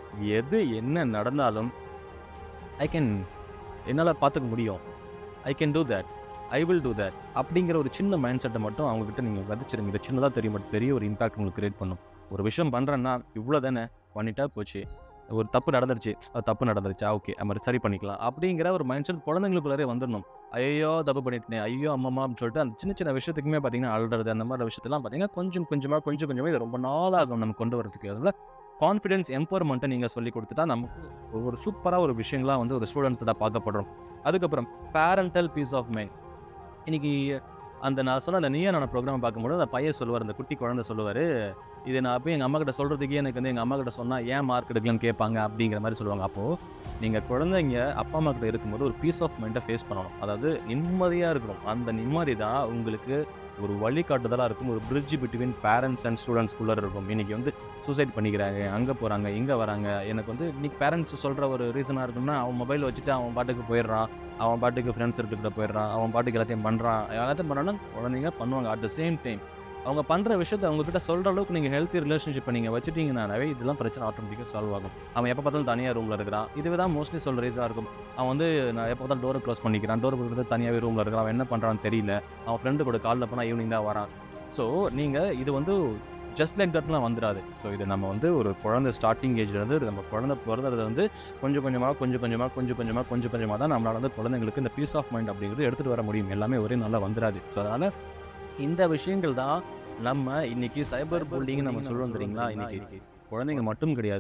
எது என்ன நடந்தாலும் ஐ கேன் என்னால் பார்த்துக்க முடியும் I can do that I will do that அப்படிங்கிற ஒரு சின்ன மைண்ட் செட்டை மட்டும் அவங்ககிட்ட நீங்கள் விதைச்சிருங்க இது சின்னதாக தெரியும் பட் பெரிய ஒரு இம்பாக்ட் உங்களுக்கு கிரியேட் பண்ணும் ஒரு விஷயம் பண்ணுறேன்னா இவ்வளோ தானே பண்ணிட்டா போச்சு ஒரு தப்பு நடந்துருச்சு அது தப்பு நடந்துருச்சா ஓகே நம்ம சரி பண்ணிக்கலாம் அப்படிங்கிற ஒரு மைண்ட் செட் குழந்தைங்களுக்குள்ளே வந்துடணும் ஐயோ தப்பு பண்ணிட்டேன் ஐயோ அம்மம்மா அப்படின்னு சொல்லிட்டு அந்த சின்ன சின்ன விஷயத்துக்குமே பார்த்தீங்கன்னா அழுறது அந்த மாதிரி விஷயத்தெல்லாம் பார்த்தீங்கன்னா கொஞ்சம் கொஞ்சமாக கொஞ்சம் கொஞ்சமாக இது ரொம்ப நாளாகும் நம்ம கொண்டு வரதுக்கு அதில் கான்ஃபிடென்ஸ் எம்பவர்மெண்ட்டை நீங்கள் சொல்லி கொடுத்துட்டா நமக்கு ஒரு சூப்பராக ஒரு விஷயங்களாக வந்து ஒரு ஸ்டூடெண்ட்ஸ் தான் பார்க்கப்படுறோம் அதுக்கப்புறம் பேரண்டல் பீஸ் ஆஃப் மைண்ட் இன்னைக்கு அந்த நான் சொன்ன அந்த நீயா நான் ப்ரோக்ராம் பார்க்கும்போது அந்த பையன் சொல்லுவார் அந்த குட்டி குழந்தை சொல்லுவார் இது நான் போய் எங்கள் அம்மா கிட்ட சொல்கிறதுக்கே எனக்கு வந்து எங்கள் அம்மா கிட்ட சொன்னால் ஏன் மார்க் எடுக்கலன்னு கேட்பாங்க அப்படிங்கிற மாதிரி சொல்லுவாங்க அப்போது நீங்கள் குழந்தைங்க அப்பா அம்மா கிட்ட இருக்கும்போது ஒரு பீஸ் ஆஃப் மைண்டை ஃபேஸ் பண்ணணும் அதாவது நிம்மதியாக இருக்கணும் அந்த நிம்மதி தான் உங்களுக்கு ஒரு வழிகாட்டுதலாக இருக்கும் ஒரு பிரிட்ஜ் பிட்வீன் பேரண்ட்ஸ் அண்ட் ஸ்டூடெண்ட்ஸ்குள்ளே இருக்கும் இன்றைக்கி வந்து சூசைட் பண்ணிக்கிறாங்க அங்கே போகிறாங்க இங்கே வராங்க எனக்கு வந்து இன்னைக்கு பேரண்ட்ஸ் சொல்கிற ஒரு ரீசனாக இருக்குன்னா அவன் மொபைல் வச்சுட்டு அவன் பாட்டுக்கு போயிடுறான் அவன் பாட்டுக்கு ஃப்ரெண்ட்ஸ் இருக்கிட்ட போயிடுறான் அவன் பாட்டுக்கு எல்லாத்தையும் பண்ணுறான் எல்லாத்தையும் பண்ணோன்னா குழந்தைங்க பண்ணுவாங்க அட் த சேம் டைம் அவங்க பண்ணுற விஷயத்த அவங்ககிட்ட சொல்கிற அளவுக்கு நீங்கள் ஹெல்த்தி ரிலேஷன்ஷிப்பை நீங்கள் வச்சுட்டீங்கன்னாவே இதெல்லாம் பிரச்சனை ஆட்டோமேட்டிக்காக சால்வ் ஆகும் அவன் எப்போ பார்த்தாலும் தனியாக ரூமில் இருக்கிறான் இதுவே தான் மோஸ்ட்லி சொல்கிற ரீசனாக இருக்கும் அவன் வந்து நான் எப்போ பார்த்தாலும் டோரை க்ளோஸ் பண்ணிக்கிறான் டோர் கொடுத்து தனியாகவே ரூமில் இருக்கிறான் அவன் என்ன பண்ணுறான்னு தெரியல அவன் ஃப்ரெண்டு கூட காலில் போனால் ஈவினிங் தான் வரான் ஸோ நீங்கள் இது வந்து ஜஸ்ட் லைக் தட்லாம் வந்துடாது ஸோ இது நம்ம வந்து ஒரு குழந்தை ஸ்டார்டிங் ஏஜ்லேருந்து நம்ம குழந்தை பிறந்தது வந்து கொஞ்சம் கொஞ்சமாக கொஞ்சம் கொஞ்சமாக கொஞ்சம் கொஞ்சமாக கொஞ்சம் கொஞ்சமாக தான் நம்மளால் வந்து குழந்தைங்களுக்கு இந்த பீஸ் ஆஃப் மைண்ட் அப்படிங்கிறது எடுத்துகிட்டு வர முடியும் எல்லாமே ஒரே நல்லா வந்துடாது ஸோ அதனால் இந்த விஷயங்கள் தான் நம்ம இன்னைக்கு சைபர் புல்லிங் நம்ம சொல்லுவோம் தெரியுங்களா இன்னைக்கு குழந்தைங்க மட்டும் கிடையாது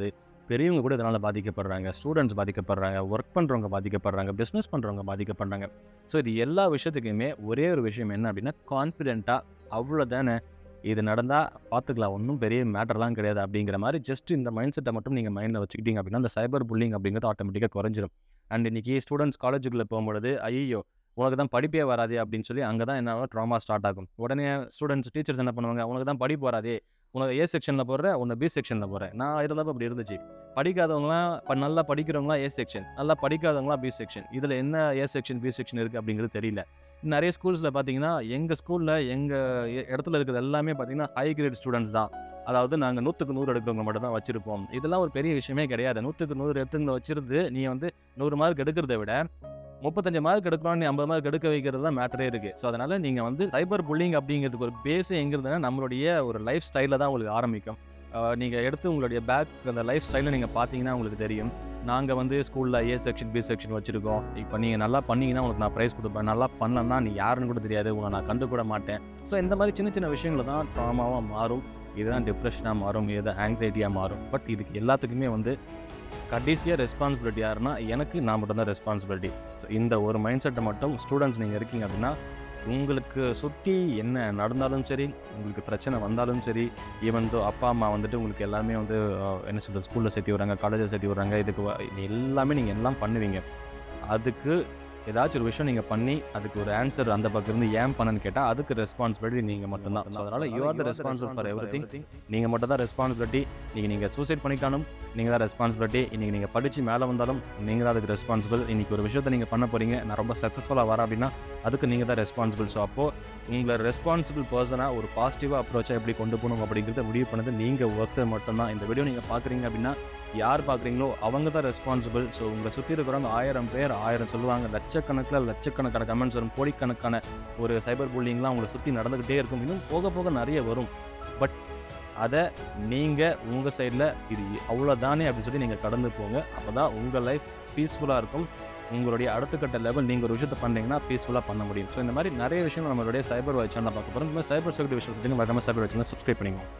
பெரியவங்க கூட இதனால் பாதிக்கப்படுறாங்க ஸ்டூடெண்ட்ஸ் பாதிக்கப்படுறாங்க ஒர்க் பண்ணுறவங்க பாதிக்கப்படுறாங்க பிஸ்னஸ் பண்ணுறவங்க பாதிக்கப்படுறாங்க ஸோ இது எல்லா விஷயத்துக்குமே ஒரே ஒரு விஷயம் என்ன அப்படின்னா கான்ஃபிடென்ட்டாக அவ்வளோதானே இது நடந்தால் பார்த்துக்கலாம் ஒன்றும் பெரிய மேட்டர்லாம் கிடையாது அப்படிங்கிற மாதிரி ஜஸ்ட் இந்த மைண்ட் செட்டை மட்டும் நீங்கள் மைண்டில் வச்சுக்கிட்டீங்க அப்படின்னா அந்த சைபர் புல்லிங் அப்படிங்கிறது ஆட்டோமேட்டிக்காக குறைஞ்சிரும் அண்ட் இன்னைக்கு ஸ்டூடெண்ட்ஸ் காலேஜுக்குள்ளே போகும்பொழுது ஐயோ உனக்கு தான் படிப்பே வராதே அப்படின்னு சொல்லி அங்கே தான் என்ன ட்ராமா ஸ்டார்ட் ஆகும் உடனே ஸ்டூடெண்ட்ஸ் டீச்சர்ஸ் என்ன பண்ணுவாங்க உனக்கு தான் படிப்பு வராதே உனக்கு ஏ செக்ஷனில் போடுற உன்னை பி செக்ஷனில் போகிறேன் நான் இருந்தப்போ அப்படி இருந்துச்சு படிக்காதவங்களாம் இப்போ நல்லா படிக்கிறவங்களாம் ஏ செக்ஷன் நல்லா படிக்காதவங்களாம் பி செக்ஷன் இதில் என்ன ஏ செக்ஷன் பி செக்ஷன் இருக்குது அப்படிங்கிறது தெரியல நிறைய ஸ்கூல்ஸில் பார்த்தீங்கன்னா எங்கள் ஸ்கூலில் எங்கள் இடத்துல இருக்கிறது எல்லாமே பார்த்தீங்கன்னா ஹை கிரேட் ஸ்டூடெண்ட்ஸ் தான் அதாவது நாங்கள் நூற்றுக்கு நூறு எடுக்கிறவங்க மட்டும் தான் வச்சுருப்போம் இதெல்லாம் ஒரு பெரிய விஷயமே கிடையாது நூற்றுக்கு நூறு எடுத்துங்களை வச்சிருந்து நீ வந்து நூறு மார்க் எடுக்கிறத விட முப்பத்தஞ்சு மார்க் எடுக்கணும் நீ ஐம்பது மார்க் எடுக்க வைக்கிறது தான் மேட்டரே இருக்குது ஸோ அதனால் நீங்கள் வந்து சைபர் புல்லிங் அப்படிங்கிறதுக்கு ஒரு பேஸே எங்கிறதுனா நம்மளுடைய ஒரு லைஃப் ஸ்டைலில் தான் உங்களுக்கு ஆரம்பிக்கும் நீங்கள் எடுத்து உங்களுடைய பேக் அந்த லைஃப் ஸ்டைலை நீங்கள் பார்த்தீங்கன்னா உங்களுக்கு தெரியும் நாங்கள் வந்து ஸ்கூலில் ஏ செக்ஷன் பி செக்ஷன் வச்சுருக்கோம் இப்போ நீங்கள் நல்லா பண்ணீங்கன்னா உங்களுக்கு நான் ப்ரைஸ் கொடுப்பேன் நல்லா பண்ணலன்னா நீ யாருன்னு கூட தெரியாது உங்களை நான் கண்டு கூட மாட்டேன் ஸோ இந்த மாதிரி சின்ன சின்ன விஷயங்கள் தான் ட்ராமாவாக மாறும் இதுதான் டிப்ரெஷனாக மாறும் இதுதான் ஆங்ஸைட்டியாக மாறும் பட் இதுக்கு எல்லாத்துக்குமே வந்து கடைசியாக ரெஸ்பான்சிபிலிட்டி யாருன்னா எனக்கு நான் மட்டும் தான் ரெஸ்பான்சிபிலிட்டி ஸோ இந்த ஒரு மைண்ட் செட்டை மட்டும் ஸ்டூடெண்ட்ஸ் நீங்கள் இருக்கீங்க அப்படின்னா உங்களுக்கு சுற்றி என்ன நடந்தாலும் சரி உங்களுக்கு பிரச்சனை வந்தாலும் சரி ஈவன் தோ அப்பா அம்மா வந்துட்டு உங்களுக்கு எல்லாமே வந்து அஹ், என்ன சொல்கிறது ஸ்கூலில் சேர்த்தி விட்றாங்க காலேஜில் சேர்த்தி விட்றாங்க இதுக்கு வ- இது எல்லாமே நீங்கள் எல்லாம் பண்ணுவீங்க அதுக்கு ஏதாச்சும் ஒரு விஷயம் நீங்கள் பண்ணி அதுக்கு ஒரு ஆன்சர் அந்த பக்கம் இருந்து ஏன் பண்ணன்னு கேட்டால் அதுக்கு ரெஸ்பான்சிபிலிட்டி நீங்கள் மட்டும்தான் ஸோ அதனால் you are the responsible for everything நீங்கள் மட்டும் தான் ரெஸ்பான்சிபிலிட்டி நீங்கள் நீங்கள் சூசைட் பண்ணிக்கானும் நீங்கள் தான் ரெஸ்பான்சிபிலிட்டி இன்றைக்கி நீங்கள் படித்து மேலே வந்தாலும் நீங்கள் தான் அதுக்கு ரெஸ்பான்சிபிள் இன்றைக்கி ஒரு விஷயத்தை நீங்கள் பண்ண போகிறீங்க நான் ரொம்ப சக்ஸஸ்ஃபுல்லாக வரேன் அப்படின்னா அதுக்கு நீங்கள் தான் ரெஸ்பான்சிபிள் ஸோ அப்போது உங்களை ரெஸ்பான்சிபிள் பர்சனாக ஒரு பாசிட்டிவாக அப்ரோச்சாக எப்படி கொண்டு போகணும் அப்படிங்கிறத முடிவு பண்ணது நீங்கள் ஒருத்தர் மட்டும்தான் இந்த வீடியோ நீங்கள் பார்க்குறீங்க அப்படின்னா யார் பார்க்குறீங்களோ அவங்க தான் ரெஸ்பான்சிபிள் ஸோ உங்களை சுற்றி இருக்கிறவங்க ஆயிரம் பேர் ஆயிரம் சொல்லுவாங்க லட்சக்கணக்கில் லட்சக்கணக்கான கமெண்ட்ஸ் வரும் கோடிக்கணக்கான ஒரு சைபர் புல்லிங்லாம் உங்களை சுற்றி நடந்துக்கிட்டே இருக்கும் இன்னும் போக போக நிறைய வரும் பட் அதை நீங்கள் உங்கள் சைடில் இது அவ்வளோதானே அப்படின்னு சொல்லி நீங்கள் கடந்து போங்க அப்போ தான் உங்கள் லைஃப் பீஸ்ஃபுல்லாக இருக்கும் உங்களுடைய அடுத்த கட்ட லெவல் நீங்கள் ஒரு விஷயத்தை பண்ணுறீங்கன்னா பீஸ்ஃபுல்லாக பண்ண முடியும் ஸோ இந்த மாதிரி நிறைய விஷயம் நம்மளுடைய சைபர் வாட்ச் சேனலில் பார்க்க போகிறோம் இந்த மாதிரி சைபர் செக்யூரிட்டி விஷயம் பற்றி மறக்காம சைபர் வாட்ச் சப்ஸ்கிரைப் பண்ணிக்கோங்க